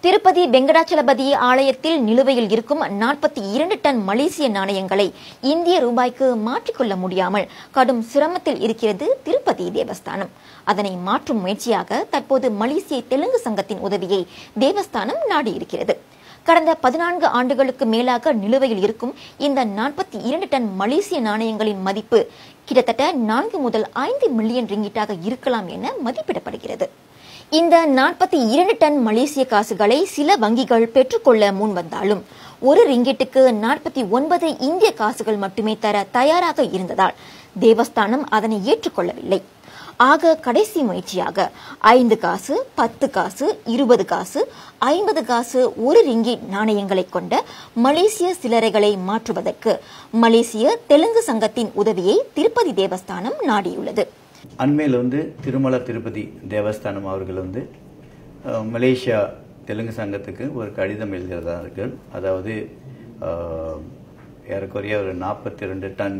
திருப்பதி வெங்கடாச்சலபதி ஆலயத்தில் நிலுவையில் இருக்கும் நாற்பத்தி இரண்டு டன் மலேசிய நாணயங்களை இந்திய ரூபாய்க்கு மாற்றிக்கொள்ள முடியாமல் கடும் சிரமத்தில் இருக்கிறது திருப்பதி தேவஸ்தானம் அதனை மாற்றும் முயற்சியாக தற்போது மலேசிய தெலுங்கு சங்கத்தின் உதவியை தேவஸ்தானம் நாடியிருக்கிறது கடந்த பதினான்கு ஆண்டுகளுக்கு மேலாக நிலுவையில் இருக்கும் இந்த நாற்பத்தி இரண்டு டன் மலேசிய நாணயங்களின் மதிப்பு கிட்டத்தட்ட நான்கு முதல் ஐந்து மில்லியன் ரிங்கிட்டாக இருக்கலாம் என மதிப்பிடப்படுகிறது இந்த நாற்பத்தி இரண்டு டன் மலேசிய காசுகளை சில வங்கிகள் பெற்றுக்கொள்ள முன் வந்தாலும் ஒரு ரிங்கிட்டுக்கு நாற்பத்தி ஒன்பது இந்திய காசுகள் மட்டுமே தர தயாராக இருந்ததால் தேவஸ்தானம் அதனை ஏற்றுக்கொள்ளவில்லை ஆக கடைசி முயற்சியாக ஐந்து காசு பத்து காசு இருபது காசு ஐம்பது காசு ஒரு ரிங்கிட் நாணயங்களை கொண்ட மலேசிய சில்லறைகளை மாற்றுவதற்கு மலேசிய தெலுங்கு சங்கத்தின் உதவியை திருப்பதி தேவஸ்தானம் நாடியுள்ளது அண்மையில் வந்து திருமல திருப்பதி தேவஸ்தானம் அவர்கள் வந்து அஹ், மலேசியா தெலுங்கு சங்கத்துக்கு ஒரு கடிதம் எழுதுகிறார்கள் அதாவது அஹ், ஏறக்குறைய ஒரு நாற்பத்தி ரெண்டு டன்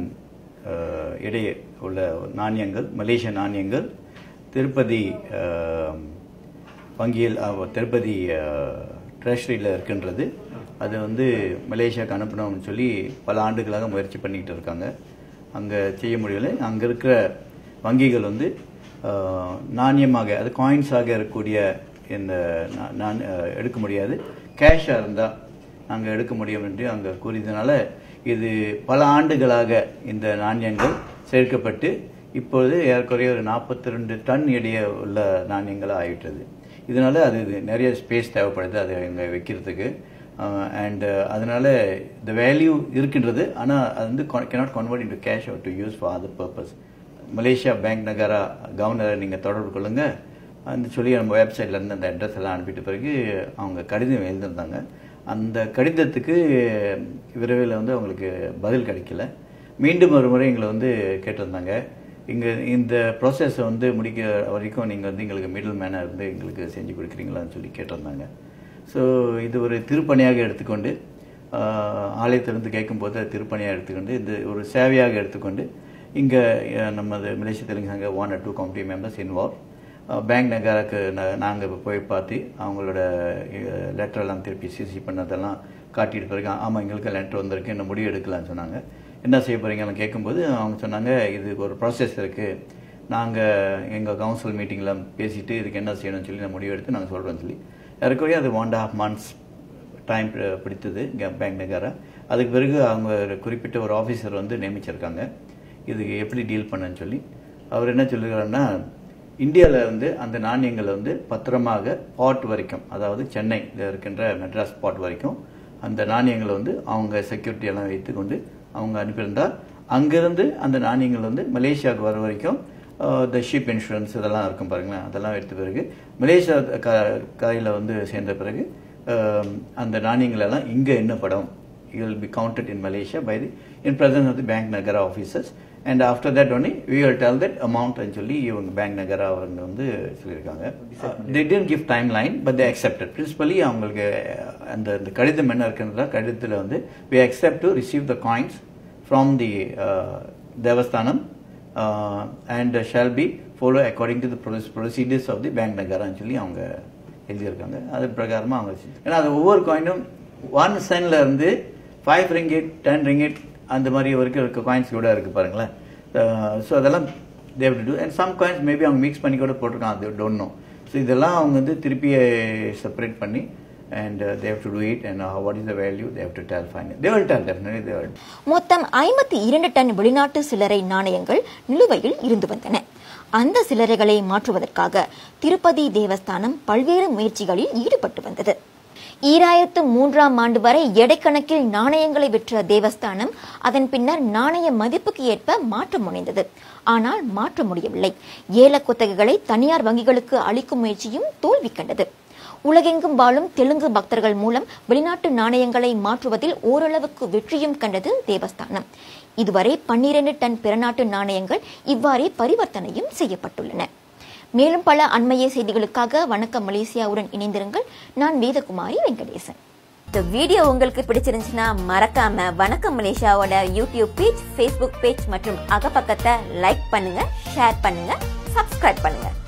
அஹ், இடையே உள்ள நாணயங்கள் மலேசிய நாணயங்கள் திருப்பதி அஹ், வங்கியில் அஹ், திருப்பதி ட்ரெஷரியில் இருக்கின்றது அது வந்து மலேசியாவுக்கு அனுப்பணும்னு சொல்லி பல ஆண்டுகளாக முயற்சி பண்ணிக்கிட்டு இருக்காங்க அங்கே செய்ய முடியலை அங்கே இருக்கிற வங்கிகள் வந்து அஹ், நாணயமாக அது காயின்ஸாக இருக்கக்கூடிய இந்த நா- நான் அஹ், எடுக்க முடியாது கேஷாக இருந்தால் நாங்கள் எடுக்க முடியும் என்று அங்கே கூறியதுனால இது பல ஆண்டுகளாக இந்த நாணயங்கள் சேர்க்கப்பட்டு இப்பொழுது ஏறக்குறைய ஒரு நாற்பத்தி ரெண்டு டன் இடையே உள்ள நாணயங்களாக ஆகிட்டது இதனால அது நிறைய ஸ்பேஸ் தேவைப்படுது அதை இங்கே வைக்கிறதுக்கு அண்ட் அதனால இந்த வேல்யூ இருக்கின்றது ஆனால் அது வந்து cannot convert into cash to use for other purpose Malaysia bank Negara கவர்னரை நீங்கள் தொடர்பு கொள்ளுங்க அந்த சொல்லி நம்ம வெப்சைட்ல இருந்து அந்த அட்ரஸ் எல்லாம் அனுப்பிட்ட பிறகு அவங்க கடிதம் எழுதியிருந்தாங்க அந்த கடிதத்துக்கு விரைவில் வந்து அவங்களுக்கு பதில் கிடைக்கல மீண்டும் ஒரு முறை எங்களை வந்து கேட்டிருந்தாங்க இங்கே இந்த ப்ராசஸை வந்து முடிக்க வரைக்கும் நீங்கள் வந்து எங்களுக்கு மிடில் மேனாக இருந்து எங்களுக்கு செஞ்சு கொடுக்குறீங்களான்னு சொல்லி கேட்டிருந்தாங்க ஸோ இது ஒரு திருப்பணியாக எடுத்துக்கொண்டு ஆஹ், ஆலயத்திலிருந்து கேட்கும்போது அது திருப்பணியாக எடுத்துக்கொண்டு இது ஒரு சேவையாக எடுத்துக்கொண்டு இங்கே நமது மலேசிய தெலுங்கு சங்க one or two committee members involve bank நகருக்கு நாங்கள் இப்போ போய் பார்த்து அவங்களோட லெட்டர் எல்லாம் திருப்பி சிசி பண்ணதெல்லாம் காட்டிட்டு பிறகு ஆமாம் எங்களுக்கு லெட்டர் வந்திருக்கு இன்னும் முடிவு எடுக்கலாம்னு சொன்னாங்க என்ன செய்ய போறீங்கன்னு கேட்கும்போது அவங்க சொன்னாங்க இது ஒரு ப்ராசஸ் இருக்குது நாங்கள் எங்கள் கவுன்சில் மீட்டிங்கில் பேசிட்டு இதுக்கு என்ன செய்யணும்னு சொல்லி நான் முடிவு எடுத்து நாங்கள் சொல்கிறோம்னு சொல்லி ஏறக்குறைய அது one and half months time பிடித்தது பேங்க் நகரா அதுக்கு பிறகு அவங்க ஒரு குறிப்பிட்ட ஒரு ஆஃபீஸர் வந்து நியமிச்சிருக்காங்க இதுக்கு எப்படி டீல் பண்ணன்னு சொல்லி அவர் என்ன சொல்லுகிறாருன்னா இந்தியாவில் வந்து அந்த நாணயங்களை வந்து பத்திரமாக பாட் வரைக்கும் அதாவது சென்னையில் இருக்கின்ற மெட்ராஸ் பாட் வரைக்கும் அந்த நாணயங்களை வந்து அவங்க செக்யூரிட்டி எல்லாம் வைத்துக்கொண்டு அவங்க அனுப்பியிருந்தா அங்கிருந்து அந்த நாணயங்கள் வந்து மலேசியாவுக்கு வர வரைக்கும் த ஷிப் இன்சூரன்ஸ் இதெல்லாம் இருக்கும் பாருங்களேன் அதெல்லாம் எடுத்த பிறகு மலேசியா க கரையில் வந்து சேர்ந்த பிறகு அஹ், அந்த நாணயங்கள் எல்லாம் இங்கே எண்ணப்படும் it will be counted in Malaysia by the in presence of the Bank Nagara officers and after that only we will tell that amount ன்னு சொல்லி இவங்க பேங்க் நகரா அவங்க வந்து சொல்லியிருக்காங்க they didn't give timeline but they accepted principally அவங்களுக்கு அந்த அந்த கடிதம் என்ன இருக்குன்றதா கடிதத்தில் வந்து we accept to receive the coins from the uh, Devasthanam uh, and shall be follow according to the proce- procedures of the Bank Nagaraன்னு சொல்லி அவங்க எழுதியிருக்காங்க அது பிரகாரமா அவங்க செஞ்சு- ஏன்னா அது ஒவ்வொரு காயினும் ஒன் சென்ட்ல இருந்து ஃபைவ் ரிங்கிட் டென் ரிங்கிட் அந்த மாதிரி வரைக்கும் இருக்க காயின்ஸ் கூட இருக்கு பாருங்களேன் ஸோ அதெல்லாம் they've to do and some coins maybe அவங்க மிக்ஸ் பண்ணி கூட போட்டிருக்காங்க அது டோன்ட் நோ ஸோ இதெல்லாம் அவங்க வந்து திருப்பி செப்பரேட் பண்ணி and they've to do it and what is the value they've to tell fine they will tell definitely they will மொத்தம் ஐம்பத்தி இரண்டு டன் வெளிநாட்டு சில்லறை நாணயங்கள் நிலுவையில் இருந்து வந்தன அந்த சில்லறைகளை மாற்றுவதற்காக திருப்பதி தேவஸ்தானம் பல்வேறு முயற்சிகளில் ஈடுபட்டு வந்தது ஈராயிரத்து மூன்றாம் ஆண்டு வரை எடைக்கணக்கில் நாணயங்களை விற்ற தேவஸ்தானம் அதன் பின்னர் நாணய மதிப்புக்கு ஏற்ப மாற்ற முனைந்தது ஆனால் மாற்ற முடியவில்லை ஏல குத்தகைகளை தனியார் வங்கிகளுக்கு அளிக்கும் முயற்சியும் தோல்வி கண்டது உலகெங்கும் வாழும் தெலுங்கு பக்தர்கள் மூலம் வெளிநாட்டு நாணயங்களை மாற்றுவதில் ஓரளவுக்கு வெற்றியும் கண்டது தேவஸ்தானம் இதுவரை பன்னிரண்டு டன் பிறநாட்டு நாணயங்கள் இவ்வாறே பரிவர்த்தனையும் செய்யப்பட்டுள்ளன மேலும் பல அண்மைய செய்திகளுக்காக வணக்கம் மலேசியாவுடன் இணைந்திருங்கள் நான் வேதகுமாரி வெங்கடேசன் இந்த வீடியோ உங்களுக்கு பிடிச்சிருந்துச்சுன்னா மறக்காம வணக்கம் மலேசியாவோட யூடியூப் பேஜ் ஃபேஸ்புக் பேஜ் மற்றும் அகப்பக்கத்தை லைக் பண்ணுங்க ஷேர் பண்ணுங்க சப்ஸ்கிரைப் பண்ணுங்க